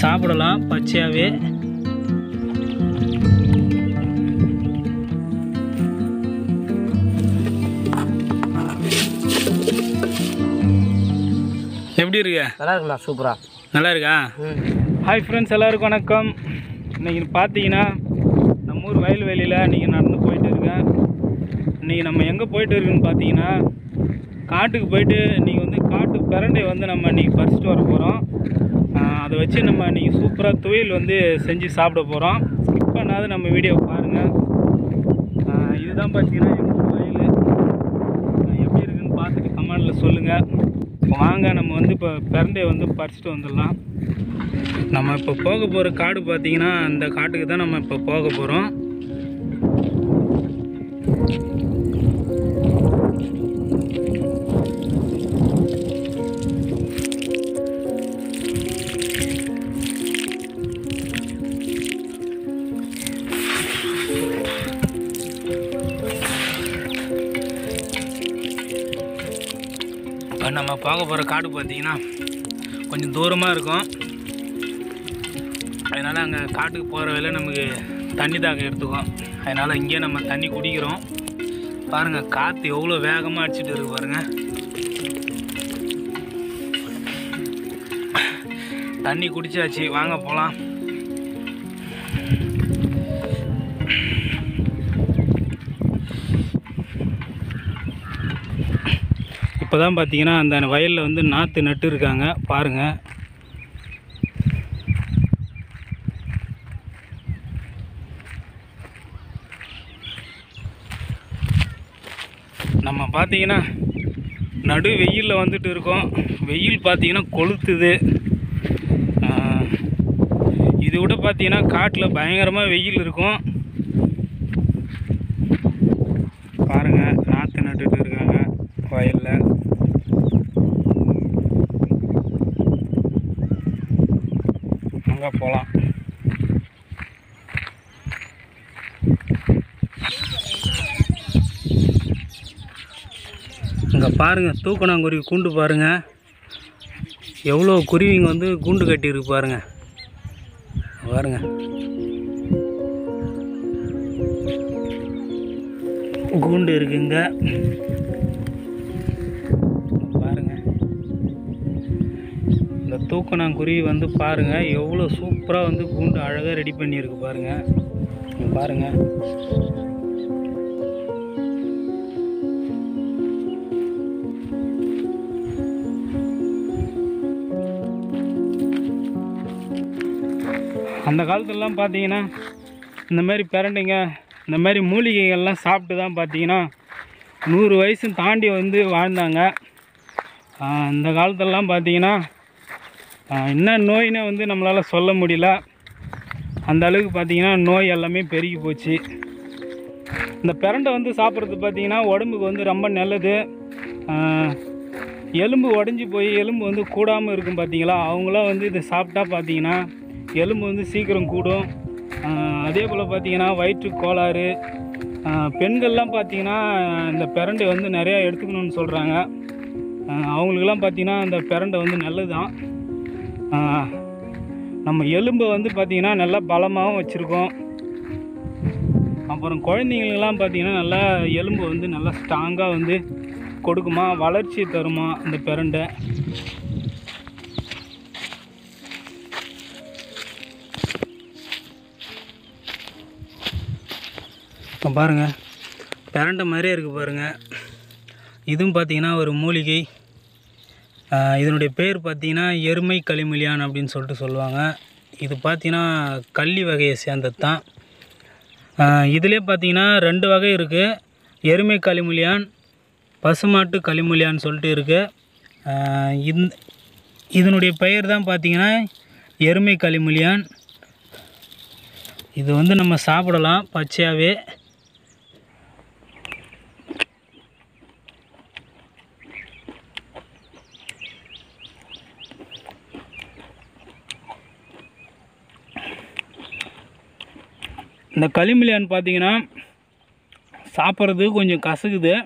சாப்பிடலாம் பச்சையாகவே எப்படி இருக்கு நல்லா இருக்குண்ணா சூப்பரா நல்லா இருக்கா ம் ஹாய் ஃப்ரெண்ட்ஸ் எல்லாருக்கும் வணக்கம் இன்றைக்கி பார்த்தீங்கன்னா நம்ம ஊர் வயல்வெளியில் இன்றைக்கி நடந்து போயிட்டு இருக்கேன் இன்றைக்கி நம்ம எங்கே போயிட்டு இருக்குன்னு பார்த்தீங்கன்னா காட்டுக்கு போயிட்டு இன்றைக்கி வந்து காட்டு பிரண்டை வந்து நம்ம இன்றைக்கி பறிச்சுட்டு வர போகிறோம் அதை வச்சு நம்ம இன்றைக்கி சூப்பராக துவையல் வந்து செஞ்சு சாப்பிட போகிறோம் ஸ்கிப் பண்ணாத நம்ம வீடியோ பாருங்கள் இதுதான் பார்த்தீங்கன்னா எங்கள் ஊர் வயல் ஆஹ் எப்படி இருக்குன்னு பார்த்துட்டு கமெண்டில் சொல்லுங்கள் வாங்க நம்ம வந்து இப்போ பிரண்டையை வந்து பறிச்சுட்டு வந்துடலாம் நம்ம இப்போ போக போகிற காடு பார்த்தீங்கன்னா அந்த காட்டுக்கு தான் நம்ம இப்போ போக போகிறோம் இப்போ நம்ம பார்க்க போகிற காடு பார்த்தீங்கன்னா கொஞ்சம் தூரமாக இருக்கும் அதனால் அங்கே காட்டுக்கு போகிற வேலை நமக்கு தண்ணி தாகம் எடுத்துக்கும் அதனால் இங்கேயே நம்ம தண்ணி குடிக்கிறோம் பாருங்கள் காற்று எவ்வளோ வேகமாக அடிச்சிட்டு இருக்கு பாருங்கள் தண்ணி குடிச்சாச்சு வாங்க போகலாம் இப்போ தான் பார்த்தீங்கன்னா அந்த வயலில் வந்து நாற்று நட்டு இருக்காங்க பாருங்கள் நம்ம பார்த்தீங்கன்னா நடு வெயிலில் வந்துட்டு இருக்கோம் வெயில் பார்த்தீங்கன்னா கொளுத்துது ஆஹ், இது விட பார்த்தீங்கன்னா காட்டில் பயங்கரமாக வெயில் இருக்கும் பாருங்கள் நாற்று நட்டுட்டு இருக்காங்க வயலில் அங்கே போகலாம் இங்கே பாருங்கள் தூக்கணாங்குருவி கூண்டு பாருங்கள் எவ்வளோ குருவிங்க வந்து கூண்டு கட்டியிருக்கு பாருங்க பாருங்க கூண்டு இருக்குங்க பாருங்க இந்த தூக்கணாங்குருவி வந்து பாருங்க எவ்வளோ சூப்பராக வந்து கூண்டு அழகாக ரெடி பண்ணியிருக்கு பாருங்க இங்க பாருங்க அந்த காலத்துலலாம் பார்த்தீங்கன்னா இந்த மாதிரி பிரண்டைங்க இந்த மாதிரி மூலிகைகள்லாம் சாப்பிட்டு தான் பார்த்தீங்கன்னா நூறு வயசு தாண்டி வந்து வாழ்ந்தாங்க ஆஹ் இந்த காலத்துலலாம் பார்த்தீங்கன்னா ஆஹ் என்ன நோயினே வந்து நம்மளால் சொல்ல முடியல அந்த அளவுக்கு பார்த்தீங்கன்னா நோய் எல்லாமே பெருகி போச்சு இந்த பிரண்டை வந்து சாப்பிட்றது பார்த்தீங்கன்னா உடம்புக்கு வந்து ரொம்ப நல்லது ஆஹ் எலும்பு உடஞ்சி போய் எலும்பு வந்து கூடாமல் இருக்கும் பார்த்தீங்களா அவங்களாம் வந்து இதை சாப்பிட்டா பார்த்தீங்கன்னா எலும்பு வந்து சீக்கிரம் கூடும் ஆஹ் அதே போல் பார்த்தீங்கன்னா வயிற்று கோளாறு ஆஹ் பெண்கள்லாம் பார்த்தீங்கன்னா இந்த பிரண்டை வந்து நிறையா எடுத்துக்கணும்னு சொல்கிறாங்க அவங்களுக்கெல்லாம் பார்த்தீங்கன்னா இந்த பிரண்டை வந்து நல்லது தான் நம்ம எலும்பை வந்து பார்த்திங்கன்னா நல்லா பலமாகவும் வச்சுருக்கோம் அப்புறம் குழந்தைங்களுக்கெல்லாம் பார்த்தீங்கன்னா நல்லா எலும்பு வந்து நல்லா ஸ்ட்ராங்காக வந்து கொடுக்குமா வளர்ச்சி தருமா இந்த பிரண்டை இப்போ பாருங்கள் பிரண்டை மாதிரியே இருக்குது பாருங்கள் இதுவும் பார்த்தீங்கன்னா ஒரு மூலிகை ஆஹ் இதனுடைய பேர் பார்த்தீங்கன்னா எருமை களிமலியான் அப்படின்னு சொல்லிட்டு சொல்லுவாங்க இது பார்த்தீங்கன்னா கள்ளி வகையை சேர்ந்தது தான் இதிலே பார்த்தீங்கன்னா ரெண்டு வகை இருக்குது எருமை களிமலியான் பசுமாட்டு களிமலியான்னு சொல்லிட்டு இருக்குது இந்த இதனுடைய பெயர் தான் பார்த்தீங்கன்னா எருமை களிமலியான் இது வந்து நம்ம சாப்பிடலாம் பச்சையாகவே இந்த களிமலியான் பார்த்தீங்கன்னா சாப்பிட்றது கொஞ்சம் கசக்குது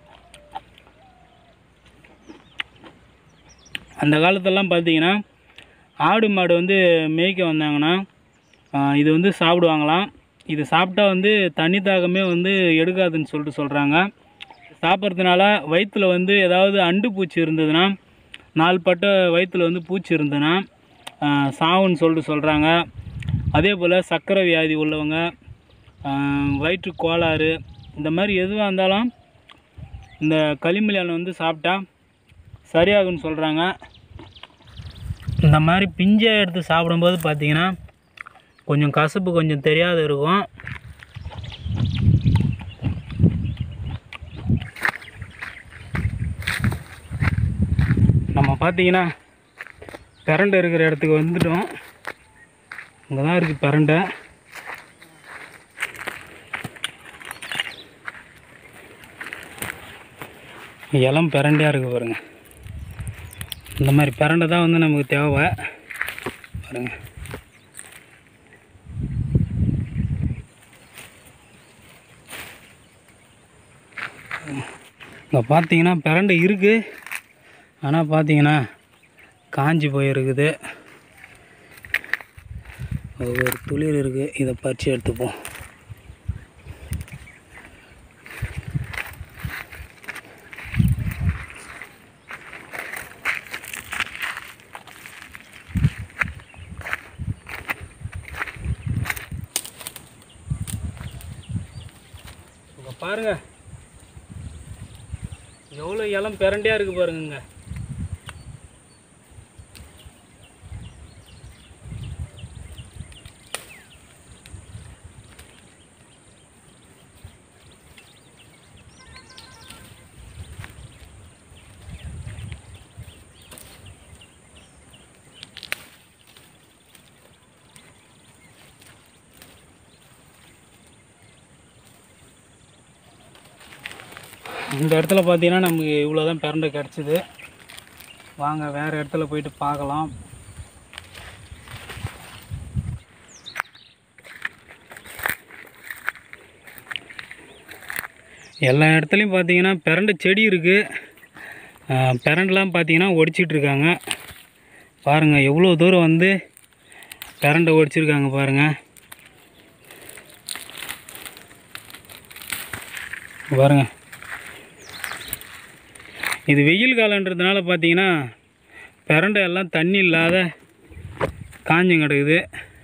அந்த காலத்தெல்லாம் பார்த்தீங்கன்னா ஆடு மாடு வந்து மேய்க்க வந்தாங்கன்னா ஆஹ் இது வந்து சாப்பிடுவாங்களாம் இது சாப்பிட்டா வந்து தண்ணி தாகமே வந்து எடுக்காதுன்னு சொல்லிட்டு சொல்கிறாங்க சாப்பிட்றதுனால வயிற்றில் வந்து ஏதாவது அண்டு பூச்சி இருந்ததுன்னா நாள்பட்ட வயிற்றில் வந்து பூச்சி இருந்ததுன்னா ஆஹ் சாவுன்னு சொல்லிட்டு சொல்கிறாங்க அதே போல் சர்க்கரை வியாதி உள்ளவங்க ஆஹ் வயிற்று கோளாறு இந்த மாதிரி எதுவாக இருந்தாலும் இந்த களிமலியானை வந்து சாப்பிட்டா சரியாகும்னு சொல்கிறாங்க இந்த மாதிரி பிஞ்சை எடுத்து சாப்பிடும்போது பார்த்தீங்கன்னா கொஞ்சம் கசப்பு கொஞ்சம் தெரியாத இருக்கும் நம்ம பார்த்தீங்கன்னா பிரண்டை இருக்கிற இடத்துக்கு வந்துட்டோம் இங்கே தான் இருக்குது பிரண்டை இளம் பிரண்டையாக இருக்குது பாருங்க இந்த மாதிரி பிரண்டை தான் வந்து நமக்கு தேவை பாருங்க இங்கே பார்த்தீங்கன்னா பிரண்டை இருக்குது ஆனால் பார்த்தீங்கன்னா காஞ்சி போயிருக்குது ஒரு துளிர் இருக்குது இதை பறித்து எடுத்துப்போம் இங்க பாருங்க எவ்வளோ இளம் பிரண்டையாக இருக்குது பாருங்கங்க இந்த இடத்துல பார்த்தீங்கன்னா நமக்கு இவ்வளோ தான் பிரண்டை கிடச்சிது வாங்க வேறு இடத்துல போயிட்டு பார்க்கலாம் எல்லா இடத்துலையும் பார்த்தீங்கன்னா பிரண்டை செடி இருக்குது பிரண்டெலாம் பார்த்தீங்கன்னா ஒடிச்சிட்டு இருக்காங்க பாருங்கள் எவ்வளோ தூரம் வந்து பிரண்டை ஒடிச்சிருக்காங்க பாருங்கள் பாருங்கள் இது வெயில் காலன்றதுனால பார்த்தீங்கன்னா பிரண்டை எல்லாம் தண்ணி இல்லாத காஞ்சும் கிடக்குது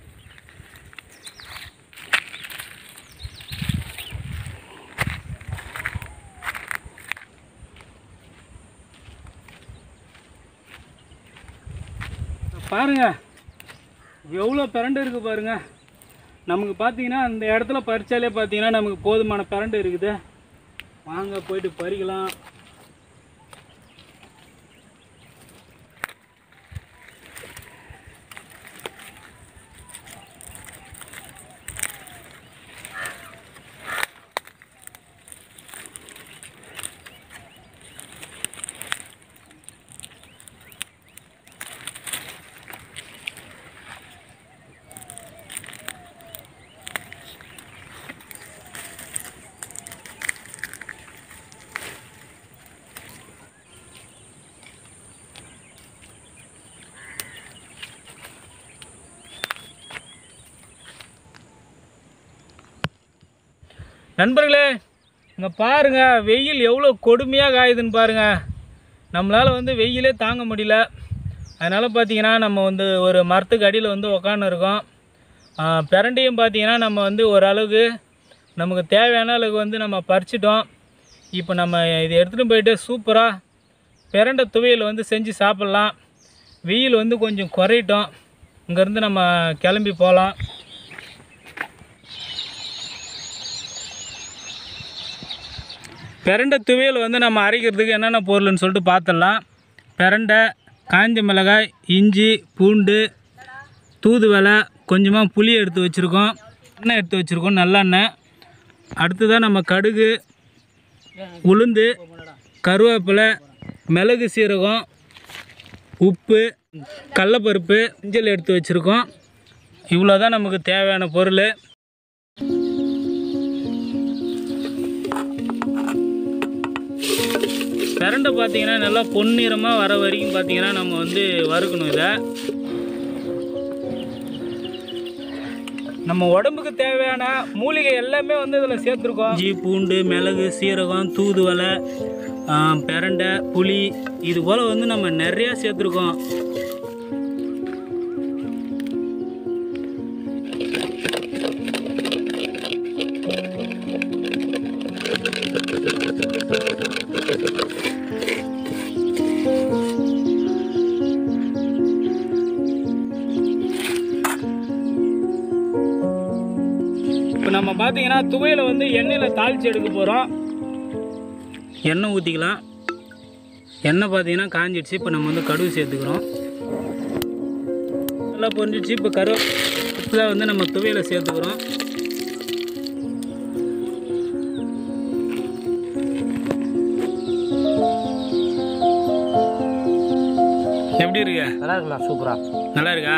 பாருங்க எவ்வளோ பிரண்டை இருக்குது பாருங்க நமக்கு பார்த்தீங்கன்னா அந்த இடத்துல பறிச்சாலே பார்த்தீங்கன்னா நமக்கு போதுமான பிரண்டை இருக்குது வாங்க போயிட்டு பறிக்கலாம் நண்பர்களே இங்கே பாருங்க வெயில் எவ்வளோ கொடுமையாக காயுதுன்னு பாருங்க நம்மளால் வந்து வெயிலே தாங்க முடியல அதனால் பார்த்தீங்கன்னா நம்ம வந்து ஒரு மரத்துக்கு அடியில் வந்து உக்காந்து இருக்கோம் பிரண்டையும் பார்த்தீங்கன்னா நம்ம வந்து ஓரளவுக்கு நமக்கு தேவையான அளவுக்கு வந்து நம்ம பறிச்சிட்டோம் இப்போ நம்ம இதை எடுத்துகிட்டு போயிட்டு சூப்பராக பிரண்டை துவையல் வந்து செஞ்சு சாப்பிட்லாம் வெயில் வந்து கொஞ்சம் குறையட்டும் இங்கேருந்து நம்ம கிளம்பி போகலாம் பிரண்டை துவையல் வந்து நம்ம அரைக்கிறதுக்கு என்னென்ன பொருள்னு சொல்லிட்டு பார்த்துடலாம் பிரண்டை காஞ்ச மிளகாய் இஞ்சி பூண்டு தூதுவளை கொஞ்சமாக புளி எடுத்து வச்சுருக்கோம் எண்ணெய் எடுத்து வச்சுருக்கோம் நல்லெண்ணெய் அடுத்ததாக நம்ம கடுகு உளுந்து கருவேப்பிலை மிளகு சீரகம் உப்பு கடலப்பருப்பு மஞ்சள் எடுத்து வச்சுருக்கோம் இவ்வளோ தான் நமக்கு தேவையான பொருள் பிரண்டை பார்த்தீங்கன்னா நல்லா பொன்னிறமாக வர வரைக்கும் பார்த்தீங்கன்னா நம்ம வந்து வறுக்கணும் இதை நம்ம உடம்புக்கு தேவையான மூலிகை எல்லாமே வந்து இதில் சேர்த்துருக்கோம் இஞ்சி பூண்டு மிளகு சீரகம் தூதுவளை ஆ, பிரண்டை புளி இது போல் வந்து நம்ம நிறையா சேர்த்துருக்கோம் இப்போ நம்ம பார்த்தீங்கன்னா துவையில வந்து எண்ணெயில் தாளித்து எடுக்க போகிறோம் எண்ணெய் ஊற்றிக்கலாம் எண்ணெய் பார்த்தீங்கன்னா காஞ்சிடுச்சு இப்போ நம்ம வந்து கடுகு சேர்த்துக்கிறோம் நல்லா பொரிஞ்சிடுச்சு இப்போ கரு இப்போ வந்து நம்ம துவையில சேர்த்துக்கிறோம் எப்படி இருக்கு நல்லா இருக்குண்ணா சூப்பரா நல்லா இருக்கா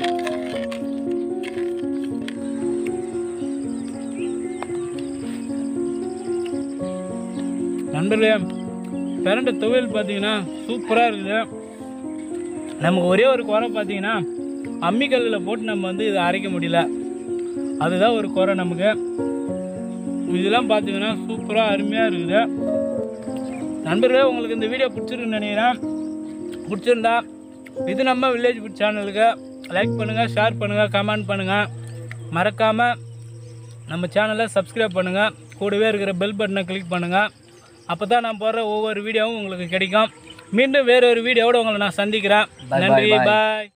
நண்பர்களே பிரண்டை துவையல் பார்த்தீங்கன்னா சூப்பராக இருக்குது நமக்கு ஒரே ஒரு குறை பார்த்தீங்கன்னா அம்மிக்கல்லில் போட்டு நம்ம வந்து இதை அரைக்க முடியல அதுதான் ஒரு குறை நமக்கு இதெல்லாம் பார்த்தீங்கன்னா சூப்பராக அருமையாக இருக்குது நண்பர்களே உங்களுக்கு இந்த வீடியோ பிடிச்சிருக்குன்னு நினைக்கிறேன் பிடிச்சிருந்தா இது நம்ம வில்லேஜ் ஃபுட் சேனலுக்கு லைக் பண்ணுங்கள் ஷேர் பண்ணுங்கள் கமெண்ட் பண்ணுங்கள் மறக்காமல் நம்ம சேனலை சப்ஸ்கிரைப் பண்ணுங்கள் கூடவே இருக்கிற பெல் பட்டனை கிளிக் பண்ணுங்கள் அப்போ தான் நான் போடுற ஒவ்வொரு வீடியோவும் உங்களுக்கு கிடைக்கும் மீண்டும் வேற ஒரு வீடியோவோட உங்களை நான் சந்திக்கிறேன் Bye, bye, நன்றி bye. பாய்